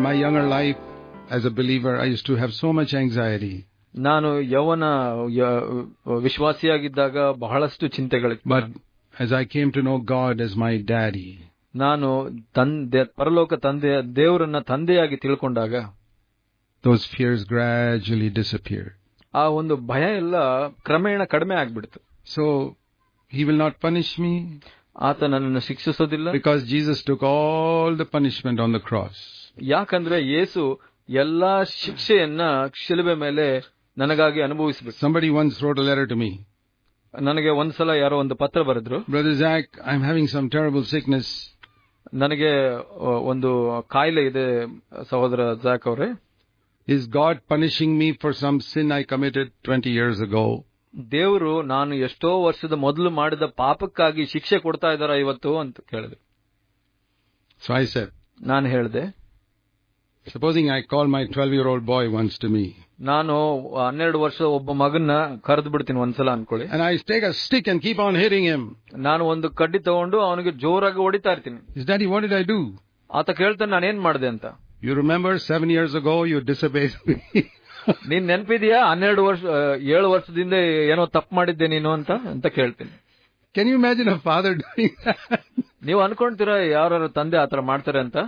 my younger life as a believer, I used to have so much anxiety. ನಾನು ಯೌವನ ಯ- ವಿಶ್ವಾಸಿಯಾಗಿದ್ದಾಗ ಬಹಳಷ್ಟು ಚಿಂತೆಗಳಿತ್ತು But as I came to know God as my daddy, ನಾನು ತಂದೆ ಪರಲೋಕ ತಂದೆ ದೇವರನ್ನ ತಂದೆಯಾಗಿ ತಿಳ್ಕೊಂಡಾಗ those fears gradually disappeared. ಆ ಒಂದು ಭಯ ಎಲ್ಲ ಕ್ರಮೇಣ ಕಡಿಮೆ ಆಗ್ಬಿಡ್ತು So he will not punish me ಆತ ನನ್ನನ್ನು ಶಿಕ್ಷಿಸೋದಿಲ್ಲ because Jesus took all the punishment on the cross. ಯಾಕಂದ್ರೆ ಯೇಸು ಎಲ್ಲಾ ಶಿಕ್ಷೆಯನ್ನ ಶಿಲುಬೆ ಮೇಲೆ ನನಗಾಗಿ ಅನುಭವಿಸಬೇಕು Somebody once wrote a letter to me. ನನಗೆ ಒಂದ್ಸಲ ಯಾರೋ ಒಂದು ಪತ್ರ ಬರೆದ್ರು Brother Zach, I'm having some terrible sickness. ನನಗೆ ಆ, ಒಂದು ಕಾಯಿಲೆ ಇದೆ ಸಹೋದರ ಜಾಕ್ ಅವರೇ Is God punishing me for some sin I committed 20 years ago? ದೇವರು ನಾನು ಎಷ್ಟೋ ವರ್ಷದ ಮೊದಲು ಮಾಡಿದ ಪಾಪಕ್ಕಾಗಿ ಶಿಕ್ಷೆ ಕೊಡ್ತಾ ಇದಾರ ಇವತ್ತು ಅಂತ ಕೇಳಿದೆ So I said, ನಾನು ಹೇಳಿದೆ supposing I call my 12 year old boy once to me ನಾನು ಹನ್ನೆರಡು ವರ್ಷ ಒಬ್ಬ ಮಗನ್ನ ಕರೆದು ಬಿಡ್ತೀನಿ ಒಂದ್ಸಲ ಅನ್ಕೊಳ್ಳಿ and I take a stick and keep on hitting him. ನಾನು ಒಂದು ಕಡ್ಡಿ ತಗೊಂಡು ಅವನಿಗೆ ಜೋರಾಗಿ ಹೊಡಿತಾ ಇರ್ತೀನಿ His daddy, what did I do? ಆತ ಕೇಳ್ತಾನೆ ನಾನೇನ್ ಮಾಡಿದೆ ಅಂತ You remember seven years ago you disobeyed me. ನೀನ್ ನೆನ್ಪಿದ್ಯಾ ಹನ್ನೆರಡು ವರ್ಷ ಆ, ಏಳು ವರ್ಷದಿಂದ ಏನೋ ತಪ್ಪು ಮಾಡಿದ್ದೆ ನೀನು ಅಂತ ಅಂತ ಕೇಳ್ತೀನಿ Can you imagine a father doing that? ನೀವು ಅನ್ಕೊಂತೀರಾ ಯಾರು ತಂದೆ ಆತರ ಮಾಡ್ತಾರೆ ಅಂತ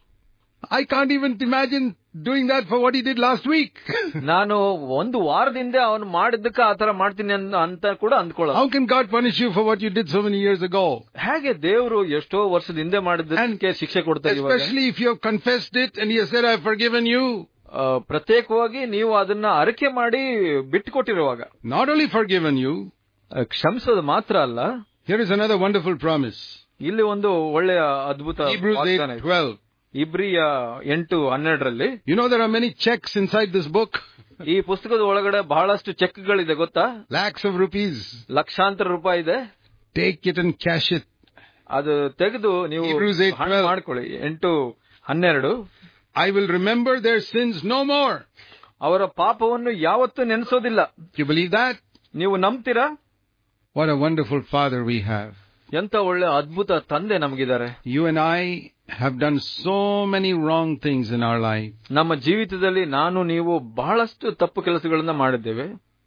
I can't even imagine doing that for what he did last week. ನಾನು ಒಂದು ವಾರದಿಂದ ಅವನು ಮಾಡಿದ್ದಕ್ಕೆ ಆತರ ಮಾಡ್ತೀನಿ ಅನ್- ಅಂತ ಕೂಡ ಅಂದ್ಕೊಳ್ಳ How can God punish you for what you did so many years ago? ಹೇಗೆ ದೇವರು ಎಷ್ಟೋ ವರ್ಷದ ಹಿಂದೆ ಮಾಡಿದ್ದಕ್ಕೆ ಶಿಕ್ಷೆ ಕೊಡ್ತಾರೆ ಇವಾಗ Especially if you have confessed it and he has said, I've forgiven you. ಆ, ಪ್ರತ್ಯೇಕವಾಗಿ ನೀವು ಅದನ್ನ ಅರಕೆ ಮಾಡಿ ಬಿಟ್ಟುಕೊಟ್ಟಿರುವಾಗ Not only forgiven you, ಆ, ಕ್ಷಮಿಸೋದು ಮಾತ್ರ ಅಲ್ಲ here is another wonderful promise. ಇಲ್ಲಿ ಒಂದು ಒಳ್ಳೆಯ ಅದ್ಭುತ Hebrews ವಾಗ್ದಾನ ಇದೆ. 8:12. ಇಬ್ರಿಯ ಎಂಟು ಹನ್ನೆರಡರಲ್ಲಿ You know there are many checks inside this book. ಈ ಪುಸ್ತಕದ ಒಳಗಡೆ ಬಹಳಷ್ಟು ಚೆಕ್ಗಳಿದೆ ಗೊತ್ತಾ Lakhs of rupees. ಲಕ್ಷಾಂತರ ರೂಪಾಯಿ ಇದೆ Take it and cash it. ಅದು ತೆಗೆದು ನೀವು Hebrews 8:12. ಹಣ ಮಾಡ್ಕೊಳ್ಳಿ ಎಂಟು ಹನ್ನೆರಡು I will remember their sins no more. ಅವರ ಪಾಪವನ್ನು ಯಾವತ್ತೂ ನೆನೆಸೋದಿಲ್ಲ You believe that? ನೀವು ನಂಬ್ತೀರಾ What a wonderful father we have. ಎಂತ ಒಳ್ಳೆ ಅದ್ಭುತ ತಂದೆ ನಮಗಿದ್ದಾರೆ You and I have done so many wrong things in our life. ನಮ್ಮ ಜೀವಿತದಲ್ಲಿ ನಾನು ನೀವು ಬಹಳಷ್ಟು ತಪ್ಪು ಕೆಲಸಗಳನ್ನ ಮಾಡಿದ್ದೇವೆ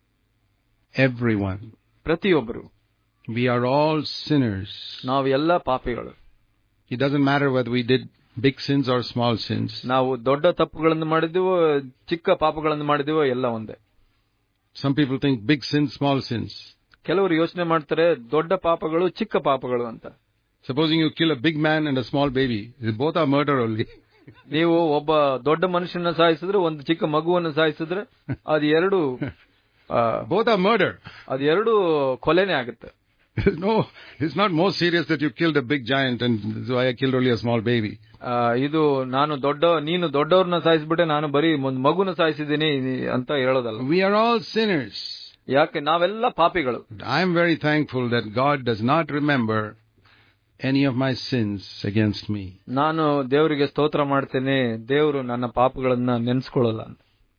Everyone. ಪ್ರತಿಯೊಬ್ಬರು We are all sinners. ನಾವು ಎಲ್ಲ ಪಾಪಿಗಳು It doesn't matter whether we did big sins or small sins. ನಾವು ದೊಡ್ಡ ತಪ್ಪುಗಳನ್ನು ಮಾಡಿದೆವೋ ಚಿಕ್ಕ ಪಾಪಗಳನ್ನು ಮಾಡಿದೆವೋ ಎಲ್ಲ ಒಂದೇ Some people think big sins, small sins. ಕೆಲವರು ಯೋಚನೆ ಮಾಡ್ತಾರೆ ದೊಡ್ಡ ಪಾಪಗಳು ಚಿಕ್ಕ ಪಾಪಗಳು ಅಂತ Supposing you kill a big man and a small baby, both are murder only. ನೀವು ಒಬ್ಬ ದೊಡ್ಡ ಮನುಷ್ಯನ ಸಾಯಿಸಿದ್ರೆ ಒಂದು ಚಿಕ್ಕ ಮಗುವನ್ನು ಸಾಯಿಸಿದ್ರೆ ಅದು ಎರಡು ಆ, Both are murder. ಅದು ಎರಡು ಕೊಲೆನೇ ಆಗುತ್ತೆ no, it's not more serious that you killed a big giant and so I killed only a small baby. ಆ, ಇದು ನಾನು ದೊಡ್ಡ ನೀನು ದೊಡ್ಡವ್ರನ್ನ ಸಾಯಿಸ್ಬಿಟ್ಟೆ ನಾನು ಬರೀ ಒಂದು ಮಗುನ ಸಾಯಿಸಿದ್ದೀನಿ ಅಂತ ಹೇಳೋದಲ್ಲ We are all sinners. ಯಾಕೆ ನಾವೆಲ್ಲ ಪಾಪಿಗಳು I am very thankful that God does not remember any of my sins against me. ನಾನು ದೇವರಿಗೆ ಸ್ತೋತ್ರ ಮಾಡ್ತೇನೆ ದೇವರು ನನ್ನ ಪಾಪಗಳನ್ನ ನೆನ್ಸ್ಕೊಳ್ಳಲ್ಲ ಅಂತ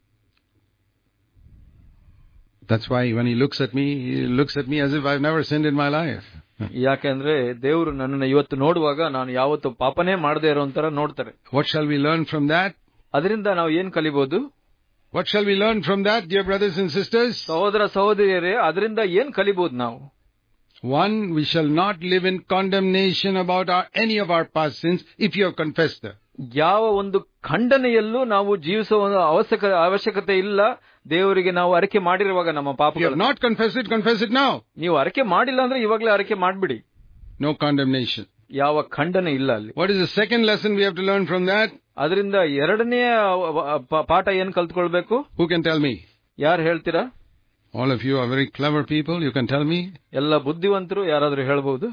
That's why when he looks at me, he looks at me as if I've never sinned in my life. ಯಾಕೆಂದ್ರೆ ದೇವರು ನನ್ನನ್ನು ಇವತ್ತು ನೋಡುವಾಗ ನಾನು ಯಾವತ್ತು ಪಾಪನೇ ಮಾಡದೇ ಇರೋ ತರ ನೋಡ್ತಾರೆ What shall we learn from that? ಅದರಿಂದ ನಾವು ಏನ್ ಕಲಿಬಹುದು What shall we learn from that, dear brothers and sisters? ಸಹೋದರ ಸಹೋದರಿಯರೇ ಅದರಿಂದ ಏನ್ ಕಲಿಬಹುದು ನಾವು One, we shall not live in condemnation about our, any of our past sins if you have confessed them. ಯಾವ ಒಂದು ಖಂಡನೆಯಲ್ಲೂ ನಾವು ಜೀವಿಸುವ ಒಂದು ಅವಶ್ಯಕ ಅವಶ್ಯಕತೆ ಇಲ್ಲ ದೇವರಿಗೆ ನಾವು ಅರಿಕೆ ಮಾಡಿರುವಾಗ ನಮ್ಮ If you have ಪಾಪಗಳು not confessed it, confess it now. ನೀವು ಅರಿಕೆ ಮಾಡಿಲ್ಲ ಅಂದ್ರೆ ಇವಾಗಲೇ ಅರಿಕೆ ಮಾಡ್ಬಿಡಿ No condemnation. ಯಾವ ಖಂಡನೆ ಇಲ್ಲ ಅಲ್ಲಿ What is the second lesson we have to learn from that? ಅದರಿಂದ ಎರಡನೇ ಪ- ಪಾಠ ಏನ್ ಕಲ್ತ್ಕೊಳ್ಬೇಕು Who can tell me? ಯಾರು ಹೇಳ್ತೀರಾ All of you are very clever people. You can tell me. ಎಲ್ಲ ಬುದ್ಧಿವಂತರು ಯಾರಾದ್ರೂ ಹೇಳ್ಬಹುದು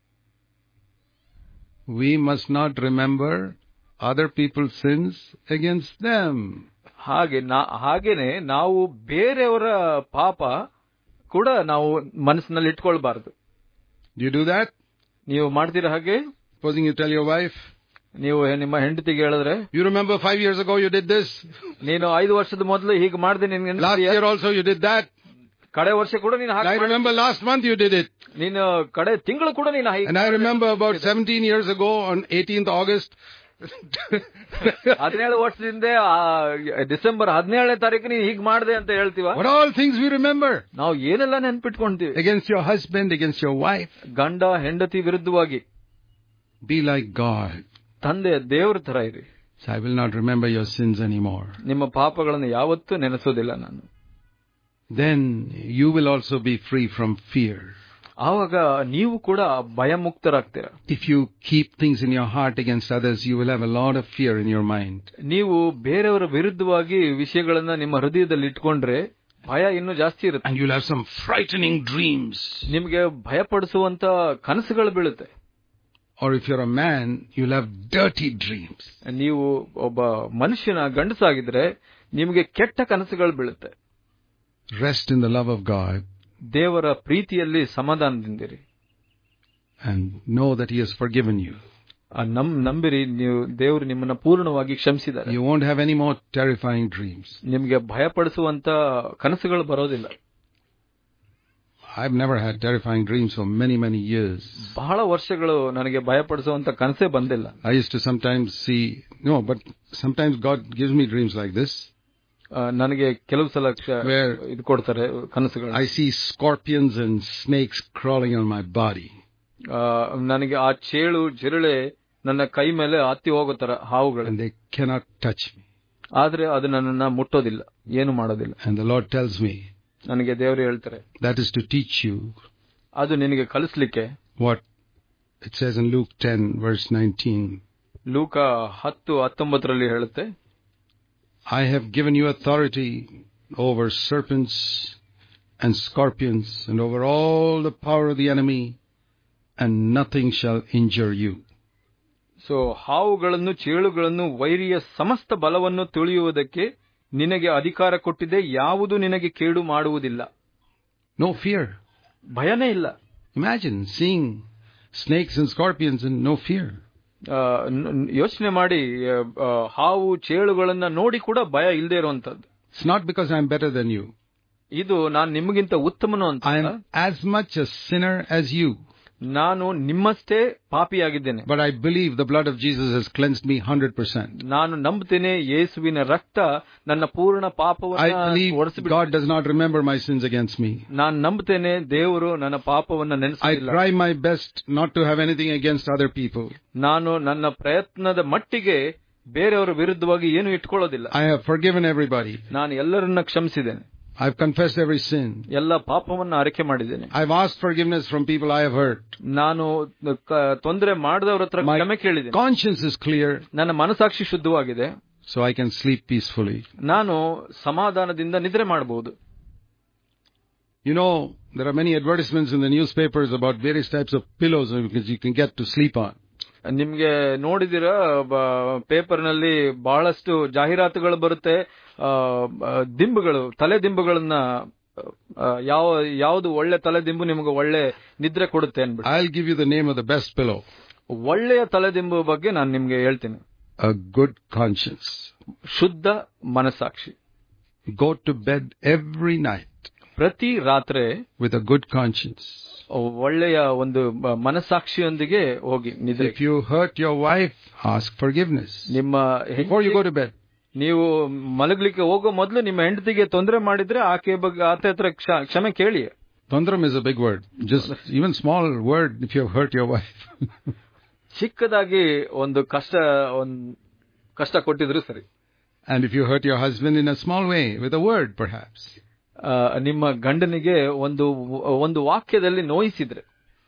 We must not remember other people's sins against them. ಹಾಗೆ ನಾ- ಹಾಗೇನೆ ನಾವು ಬೇರೆಯವರ ಪಾಪ ಕೂಡ ನಾವು ಮನಸ್ಸಿನಲ್ಲಿ ಇಟ್ಕೊಳ್ಬಾರ್ದು Do you do that? ನೀವು ಮಾಡ್ತೀರಾ ಹಾಗೆ Supposing you tell your wife, ನೀವು ನಿಮ್ಮ ಹೆಂಡತಿಗೆ ಹೇಳಿದ್ರೆ you remember five years ago you did this. ನೀನು ಐದು ವರ್ಷದ ಮೊದಲು ಹೀಗೆ ಮಾಡಿದೆ ನಿನ್ಗೆ Last ನೆನಪಿದೆಯಾ? year also you did that. ಕಡೆ ವರ್ಷ ಕೂಡ ನೀನು ಹಾಗೆ I ಮಾಡಿ- remember last month you did it. ನೀನು ಕಡೆ ತಿಂಗಳು ಕೂಡ ನೀನು ಹೀಗೆ And I remember about 17 years ago on 18th August, ಹದಿನೇಳು ವರ್ಷದಿಂದ ಆ, ಡಿಸೆಂಬರ್ ಹದಿನೇಳನೇ ತಾರೀಕು ನೀನು ಹೀಗ್ ಮಾಡಿದೆ ಅಂತ ಹೇಳ್ತೀವ what all things we remember ನಾವು ಏನೆಲ್ಲ ನೆನ್ಪಿಟ್ಕೊಂತೀವಿ against your husband, against your wife. ಗಂಡ ಹೆಂಡತಿ ವಿರುದ್ಧವಾಗಿ Be like God. ತಂದೆ ದೇವ್ರ ತರ ಇರಿ So I will not remember your sins anymore. ನಿಮ್ಮ ಪಾಪಗಳನ್ನು ಯಾವತ್ತೂ ನೆನೆಸೋದಿಲ್ಲ ನಾನು Then you will also be free from fear. ಆವಾಗ ನೀವು ಕೂಡ ಭಯಮುಕ್ತರಾಗ್ತೀರ If you keep things in your heart against others, you will have a lot of fear in your mind. ನೀವು ಬೇರೆಯವರ ವಿರುದ್ಧವಾಗಿ ವಿಷಯಗಳನ್ನ ನಿಮ್ಮ ಹೃದಯದಲ್ಲಿ ಇಟ್ಕೊಂಡ್ರೆ ಭಯ ಇನ್ನೂ ಜಾಸ್ತಿ ಇರುತ್ತೆ And you'll have some frightening dreams. ನಿಮ್ಗೆ ಭಯಪಡಿಸುವಂತ ಕನಸುಗಳು ಬೀಳುತ್ತೆ Or if you're a man, you'll have dirty dreams. ನೀವು ಒಬ್ಬ ಮನುಷ್ಯನ ಗಂಡಸಾಗಿದ್ರೆ ನಿಮ್ಗೆ ಕೆಟ್ಟ ಕನಸುಗಳು ಬೀಳುತ್ತೆ Rest in the love of God ದೇವರ ಪ್ರೀತಿಯಲ್ಲಿ ಸಮಾಧಾನದಿಂದಿರಿ and know that He has forgiven you. ಆ ನಮ್ ನಂಬಿರಿ ನೀವು ದೇವರು ನಿಮ್ಮನ್ನ ಪೂರ್ಣವಾಗಿ ಕ್ಷಮಿಸಿದ್ದಾರೆ You won't have any more terrifying dreams. ನಿಮ್ಗೆ ಭಯಪಡಿಸುವಂತ ಕನಸುಗಳು ಬರೋದಿಲ್ಲ I've never had terrifying dreams for many, many years. ಬಹಳ ವರ್ಷಗಳು ನನಗೆ ಭಯಪಡಿಸುವಂತ ಕನಸೇ ಬಂದಿಲ್ಲ I used to sometimes see, no, but sometimes God gives me dreams like this. ಆ, ನನಗೆ ಕೆಲವು ಸಲ ಕ್ಷ- Where- ಇದು ಕೊಡ್ತಾರೆ ಕನಸುಗಳು I see scorpions and snakes crawling on my body. ಆ, ನನಗೆ ಆ ಚೇಳು ಜಿರಳೆ ನನ್ನ ಕೈ ಮೇಲೆ ಹತ್ತಿ ಹೋಗೋ ತರ ಹಾವುಗಳು And they cannot touch me. ಆದ್ರೆ ಅದು ನನ್ನನ್ನ ಮುಟ್ಟೋದಿಲ್ಲ ಏನು ಮಾಡೋದಿಲ್ಲ And the Lord tells me, ನನಗೆ ದೇವರು ಹೇಳ್ತಾರೆ that is to teach you ಅದು ನಿನಗೆ ಕಲಿಸ್ಲಿಕ್ಕೆ what it says in Luke 10, verse 19. ಲೂಕ ಹತ್ತು ಹತ್ತೊಂಬತ್ತರಲ್ಲಿ ಹೇಳುತ್ತೆ I have given you authority over serpents and scorpions and over all the power of the enemy, and nothing shall injure you. So ಹಾವುಗಳನ್ನು ಚೇಳುಗಳನ್ನು ವೈರಿಯ ಸಮಸ್ತ ಬಲವನ್ನು ತಿಳಿಯುವುದಕ್ಕೆ ನಿನಗೆ ಅಧಿಕಾರ ಕೊಟ್ಟಿದೆ ಯಾವುದು ನಿನಗೆ ಕೇಡು ಮಾಡುವುದಿಲ್ಲ No fear. ಭಯನೇ ಇಲ್ಲ Imagine seeing snakes and scorpions and no fear. ಯೋಚನೆ ಮಾಡಿ ಆ, ಆ, ಹಾವು ಚೇಳುಗಳನ್ನ ನೋಡಿ ಕೂಡ ಭಯ ಇಲ್ಲದೆ ಇರುವಂತದ್ದು It's not because I'm better than you. ಇದು ನಾನು ನಿಮಗಿಂತ ಉತ್ತಮನು ಅಂತ I am as much a sinner as you. ನಾನು ನಿಮ್ಮಷ್ಟೇ ಪಾಪಿಯಾಗಿದ್ದೇನೆ But I believe the blood of Jesus has cleansed me 100%. ನಾನು ನಂಬುತ್ತೇನೆ ಯೇಸುವಿನ ರಕ್ತ ನನ್ನ ಪೂರ್ಣ I ಪಾಪವನ್ನು believe ಒರೆಸಿಬಿಟ್ಟು God does not remember my sins against me. ನಾನು ನಂಬುತ್ತೇನೆ ದೇವರು ನನ್ನ ಪಾಪವನ್ನ I ನೆನೆಸಿಲ್ಲ try my best not to have anything against other people. ನಾನು ನನ್ನ ಪ್ರಯತ್ನದ ಮಟ್ಟಿಗೆ ಬೇರೆಯವರ ವಿರುದ್ಧವಾಗಿ ಏನು ಇಟ್ಕೊಳ್ಳೋದಿಲ್ಲ I have forgiven everybody. ನಾನು ಎಲ್ಲರನ್ನ ಕ್ಷಮಿಸಿದ್ದೇನೆ I've confessed every sin. ಎಲ್ಲ ಪಾಪವನ್ನ ಅರಕೆ ಮಾಡಿದ್ದೇನೆ I've asked forgiveness from people I have hurt. ನಾನು ಕ- ತೊಂದರೆ ಮಾಡದವ್ರ ಹತ್ರ My ಕ್ಷಮೆ ಕೇಳಿದ್ದೇನೆ conscience is clear, ನನ್ನ ಮನಸಾಕ್ಷಿ ಶುದ್ಧವಾಗಿದೆ so I can sleep peacefully. ನಾನು ಸಮಾಧಾನದಿಂದ ನಿದ್ರೆ ಮಾಡಬಹುದು You know, there are many advertisements in the newspapers about various types of pillows that you can get to sleep on. ನಿಮ್ಗೆ ನೋಡಿದಿರ ಪೇಪರ್ ನಲ್ಲಿ ಬಹಳಷ್ಟು ಜಾಹೀರಾತುಗಳು ಬರುತ್ತೆ ಆ, ಆ, ದಿಂಬುಗಳು ತಲೆ ದಿಂಬುಗಳನ್ನ ಆ, ಯಾವ ಯಾವುದು ಒಳ್ಳೆ ತಲೆ ದಿಂಬು ನಿಮ್ಗೆ ಒಳ್ಳೆ ನಿದ್ರೆ ಕೊಡುತ್ತೆ ಅನ್ಬಿಟ್ಟು I'll give you the name of the best pillow. ಒಳ್ಳೆಯ ತಲೆದಿಂಬು ಬಗ್ಗೆ ನಾನು ನಿಮ್ಗೆ ಹೇಳ್ತೀನಿ A good conscience. ಶುದ್ಧ ಮನಸ್ಸಾಕ್ಷಿ Go to bed every night ಪ್ರತಿ ರಾತ್ರಿ with a good conscience. ಒಳ್ಳೆಯ ಒಂದು ಮ- ಮನಸ್ಸಾಕ್ಷಿಯೊಂದಿಗೆ ಹೋಗಿ ನಿದ್ರೆ If you hurt your wife, ask forgiveness ನಿಮ್ಮ before you ಹೆಂಡತಿ- go to bed. ನೀವು ಮಲಗ್ಲಿಕ್ಕೆ ಹೋಗೋ ಮೊದಲು ನಿಮ್ಮ ಹೆಂಡತಿಗೆ ತೊಂದರೆ ಮಾಡಿದ್ರೆ ಆಕೆ ಬಗ್ಗೆ ಆತ ಹತ್ರ ಕ್ಷ- ಕ್ಷಮೆ ಕೇಳಿ Tandram is a big word. Just even small word if you have hurt your wife. ಚಿಕ್ಕದಾಗಿ ಒಂದು ಕಷ್ಟ ಒಂದ್ ಕಷ್ಟ ಕೊಟ್ಟಿದ್ರು ಸರಿ and if you hurt your husband in a small way, with a word perhaps. ಆ, ನಿಮ್ಮ ಗಂಡನಿಗೆ ಒಂದು ಒಂದು ವಾಕ್ಯದಲ್ಲಿ ನೋಯಿಸಿದ್ರೆ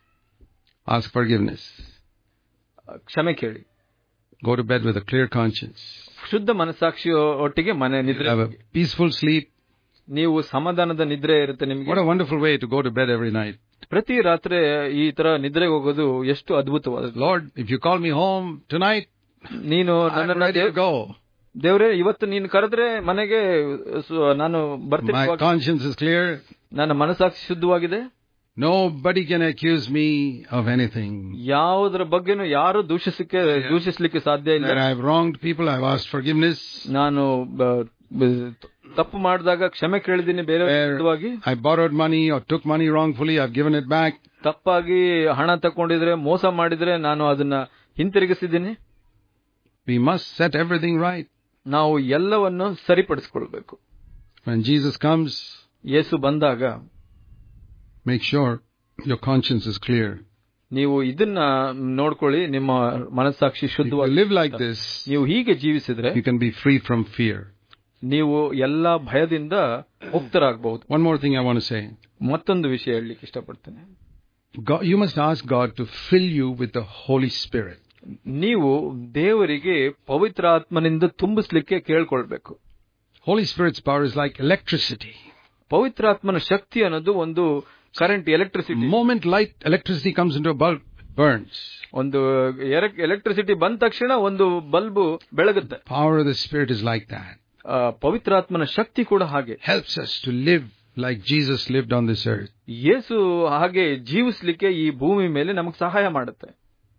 Ask forgiveness. ಆ, ಕ್ಷಮೆ ಕೇಳಿ Go to bed with a clear conscience. ಶುದ್ಧ ಮನಸ್ಸಾಕ್ಷಿ ಒಟ್ಟಿಗೆ ಮನೆ ನಿದ್ರೆ Have a peaceful sleep. ನೀವು ಸಮಾಧಾನದ ನಿದ್ರೆ ಇರುತ್ತೆ ನಿಮ್ಗೆ What a wonderful way to go to bed every night. ಪ್ರತಿ ರಾತ್ರಿ ಈ ತರ ನಿದ್ರೆಗೆ ಹೋಗೋದು ಎಷ್ಟು ಅದ್ಭುತವಾದದ್ದು Lord, if you call me home tonight, ನೀನು I'm ನನ್ನನ್ನ ready to go. ದೇವ್ರೆ ಇವತ್ತು ನೀನು ಕರೆದ್ರೆ ಮನೆಗೆ ಸು- ನಾನು ಬರ್ತೀನಿ My ಇವಾಗ. conscience is clear. ನನ್ನ ಮನಸ್ಸಾಕ್ಷಿ ಶುದ್ಧವಾಗಿದೆ Nobody can accuse me of anything. ಯಾವುದರ ಬಗ್ಗೆನೂ ಯಾರು ದೂಷಿಸಕ್ಕೆ ದೂಷಿಸ್ಲಿಕ್ಕೆ ಸಾಧ್ಯ ಇಲ್ಲ Where I've wronged people, I've asked forgiveness. ನಾನು ಬ- ಬ- ತಪ್ಪು ಮಾಡಿದಾಗ ಕ್ಷಮೆ ಕೇಳಿದ್ದೀನಿ ಬೇರೆ Where ವಿರುದ್ಧವಾಗಿ I borrowed money or took money wrongfully, I've given it back. ತಪ್ಪಾಗಿ ಹಣ ತಕೊಂಡಿದ್ರೆ ಮೋಸ ಮಾಡಿದ್ರೆ ನಾನು ಅದನ್ನ ಹಿಂತಿರುಗಿಸಿದ್ದೀನಿ We must set everything right. ನಾವು ಎಲ್ಲವನ್ನು ಸರಿಪಡಿಸಿಕೊಳ್ಬೇಕು When Jesus comes, ಯೇಸು ಬಂದಾಗ make sure your conscience is clear. ನೀವು ಇದನ್ನ ನೋಡ್ಕೊಳ್ಳಿ ನಿಮ್ಮ ಮನಸ್ಸಾಕ್ಷಿ If you ಶುದ್ಧವಾಗಿ live like this, ನೀವು ಹೀಗೆ ಜೀವಿಸಿದ್ರೆ you can be free from fear. ನೀವು ಎಲ್ಲಾ ಭಯದಿಂದ ಮುಕ್ತರಾಗಬಹುದು One more thing I want to say. ಮತ್ತೊಂದು ವಿಷಯ ಹೇಳಲಿಕ್ಕೆ ಇಷ್ಟಪಡ್ತೇನೆ God, you must ask God to fill you with the Holy Spirit. ನೀವು ದೇವರಿಗೆ ಪವಿತ್ರ ಆತ್ಮನಿಂದ ತುಂಬಿಸ್ಲಿಕ್ಕೆ ಕೇಳ್ಕೊಳ್ಬೇಕು Holy Spirit's power is like electricity. ಪವಿತ್ರಾತ್ಮನ ಶಕ್ತಿ ಅನ್ನೋದು ಒಂದು current The electricity moment light electricity comes into a bulb, it burns. ಒಂದು ಎಲೆಕ್ಟ್ರಿಸಿಟಿ ಬಂದ ತಕ್ಷಣ ಒಂದು ಬಲ್ಬು ಬೆಳಗುತ್ತೆ Power of the Spirit is like that. ಆ, ಪವಿತ್ರಾತ್ಮನ ಶಕ್ತಿ ಕೂಡ ಹಾಗೆ Helps us to live like Jesus lived on this earth. ಯೇಸು ಹಾಗೆ ಜೀವಿಸ್ಲಿಕ್ಕೆ ಈ ಭೂಮಿ ಮೇಲೆ ನಮಗೆ ಸಹಾಯ ಮಾಡುತ್ತೆ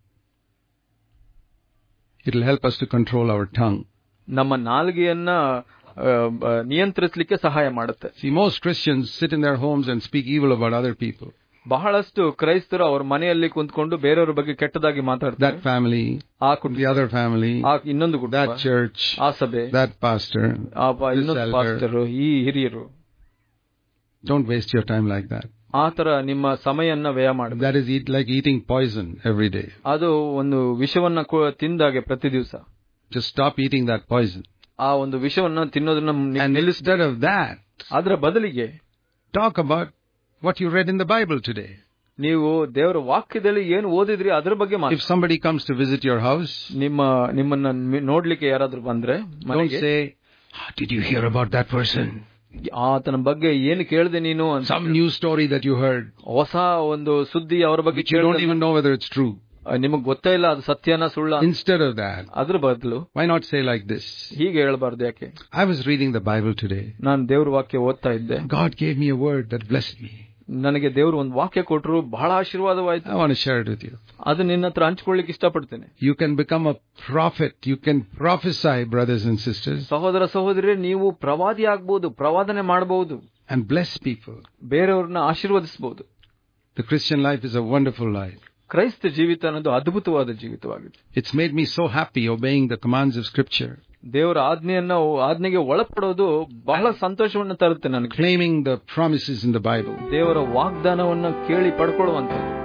It'll help us to control our tongue. ನಮ್ಮ ನಾಲ್ಗೆಯನ್ನ ಆ, ಆ, ನಿಯಂತ್ರಿಸಲಿಕ್ಕೆ ಸಹಾಯ ಮಾಡುತ್ತೆ See, most Christians sit in their homes and speak evil about other people. ಬಹಳಷ್ಟು ಕ್ರೈಸ್ತರು ಅವ್ರ ಮನೆಯಲ್ಲಿ ಕುಂತ್ಕೊಂಡು ಬೇರೆಯವ್ರ ಬಗ್ಗೆ ಕೆಟ್ಟದಾಗಿ ಮಾತಾಡ್ತಾರೆ That family, ಆ ಕುಟುಂಬ the other family, ಆ ಇನ್ನೊಂದು ಕುಟುಂಬ that church, ಆ ಸಭೆ that pastor. ಆ ಪ- this ಇನ್ನೊಂದು elder. ಪಾಸ್ಟರು ಈ ಹಿರಿಯರು Don't waste your time like that. ಆ ತರ ನಿಮ್ಮ ಸಮಯನ್ನ ವ್ಯಯ ಮಾಡಬೇಕು That is eat, like eating poison every day. ಅದು ಒಂದು ವಿಷವನ್ನ ಕೊ- ತಿಂದಾಗೆ ಪ್ರತಿ ದಿವಸ Just stop eating that poison. ಆ ಒಂದು ವಿಷವನ್ನ ತಿನ್ನೋದನ್ನ ನೀವು And ನಿಲ್ಲಿಸ್ instead of that, ಅದರ ಬದಲಿಗೆ talk about what you read in the Bible today. ನೀವು ದೇವರ ವಾಕ್ಯದಲ್ಲಿ ಏನು ಓದಿದ್ರಿ ಅದ್ರ ಬಗ್ಗೆ If ಮಾತಾಡಿ somebody comes to visit your house, ನಿಮ್ಮ ನಿಮ್ಮನ್ನ ಮಿ- ನೋಡ್ಲಿಕ್ಕೆ ಯಾರಾದ್ರೂ ಬಂದ್ರೆ don't ಮನೆಗೆ say, "Ah, Did you hear about that person? ಆತನ ಬಗ್ಗೆ ಏನು ಕೇಳಿದೆ ನೀನು ಅಂತ Some new story that you heard, ಹೊಸ ಒಂದು ಸುದ್ದಿ ಅವರ ಬಗ್ಗೆ which you don't even know whether it's true. ನಿಮಗ್ ಗೊತ್ತೇ ಇಲ್ಲ ಅದು ಸತ್ಯನ ಸುಳ್ಳ Instead of that, ಅದ್ರ ಬದಲು why not say like this? ಹೀಗೆ ಹೇಳ್ಬಾರ್ದು ಯಾಕೆ I was reading the Bible today. ನಾನು ದೇವ್ರ ವಾಕ್ಯ ಓದ್ತಾ ಇದ್ದೆ God gave me a word that blessed me. ನನಗೆ ದೇವ್ರು ಒಂದು ವಾಕ್ಯ ಕೊಟ್ರು ಬಹಳ ಆಶೀರ್ವಾದವಾಯ್ತು I want to share it with you. ಅದು ನಿನ್ನ ಹತ್ರ ಹಂಚ್ಕೊಳ್ಳಿಕ್ಕೆ ಇಷ್ಟಪಡ್ತೇನೆ You can become a prophet. You can prophesy, brothers and sisters, ಸಹೋದರ ಸಹೋದರಿ ನೀವು ಪ್ರವಾದಿ ಆಗ್ಬಹುದು ಪ್ರವಾದನೆ ಮಾಡಬಹುದು and bless people. ಬೇರೆಯವ್ರನ್ನ ಆಶೀರ್ವದಿಸಬಹುದು The Christian life is a wonderful life. ಕ್ರೈಸ್ತ ಜೀವಿತ ಅನ್ನೋದು ಅದ್ಭುತವಾದ ಜೀವಿತವಾಗಿದೆ It's made me so happy obeying the commands of Scripture, ದೇವರ ಆಜ್ಞೆಯನ್ನ ಆಜ್ಞೆಗೆ ಒಳಪಡೋದು ಬಹಳ ಸಂತೋಷವನ್ನ ತರುತ್ತೆ ನನಗೆ claiming the promises in the Bible. ದೇವರ ವಾಗ್ದಾನವನ್ನ ಕೇಳಿ ಪಡ್ಕೊಳ್ಳುವಂಥದ್ದು